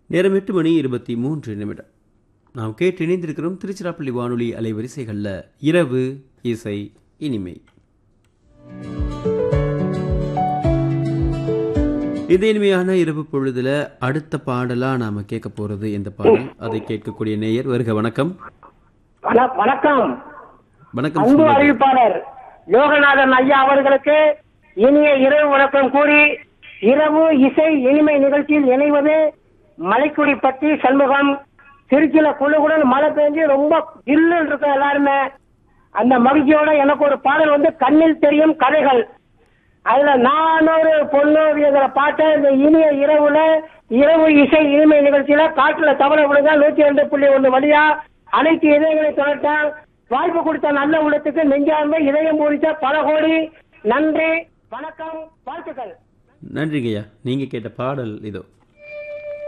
நேரம் எட்டு மணி இருபத்தி மூன்று நிமிடம் நாம் கேட்டு இணைந்திருக்கிறோம் திருச்சிராப்பள்ளி வானொலி அலைவரிசைகளில் இரவு இசை இனிமை இது இனிமையான இரவு பொழுதுல அடுத்த பாடலா நாம கேட்க போறது எந்த பாடல் அதை கேட்கக்கூடிய நேயர் வருக வணக்கம் வண- வணக்கம் வணக்கம் அன்பு சொல்லுங்க. அறிவிப்பாளர் யோகநாதன் ஐயா அவர்களுக்கு இனிய இரவு வணக்கம் கூறி இரவு இசை இனிமை நிகழ்ச்சியில் இணைவது மலைக்குடி பற்றி சண்முகம் திருச்சியில குழுகுடன் மழை பெஞ்சு ரொம்ப ஜில்லுன்னு இருக்கும் எல்லாருமே அந்த மகிழ்ச்சியோட எனக்கு ஒரு பாடல் வந்து கண்ணில் தெரியும் கதைகள் அதுல நானூறு பொண்ணூறுங்கிற பாட்டை இந்த இனிய இரவுல இரவு இசை இனிமை நிகழ்ச்சியில காட்டுல தவற விடுங்க நூத்தி ரெண்டு புள்ளி ஒண்ணு வழியா அனைத்து இதயங்களை தொடர்த்தான் வாய்ப்பு கொடுத்த நல்ல உள்ளத்துக்கு நெஞ்சார்ந்த இதயம் பூரித்த பல கோடி நன்றி வணக்கம் வாழ்த்துக்கள் நன்றிங்கய்யா நீங்க கேட்ட பாடல் இதோ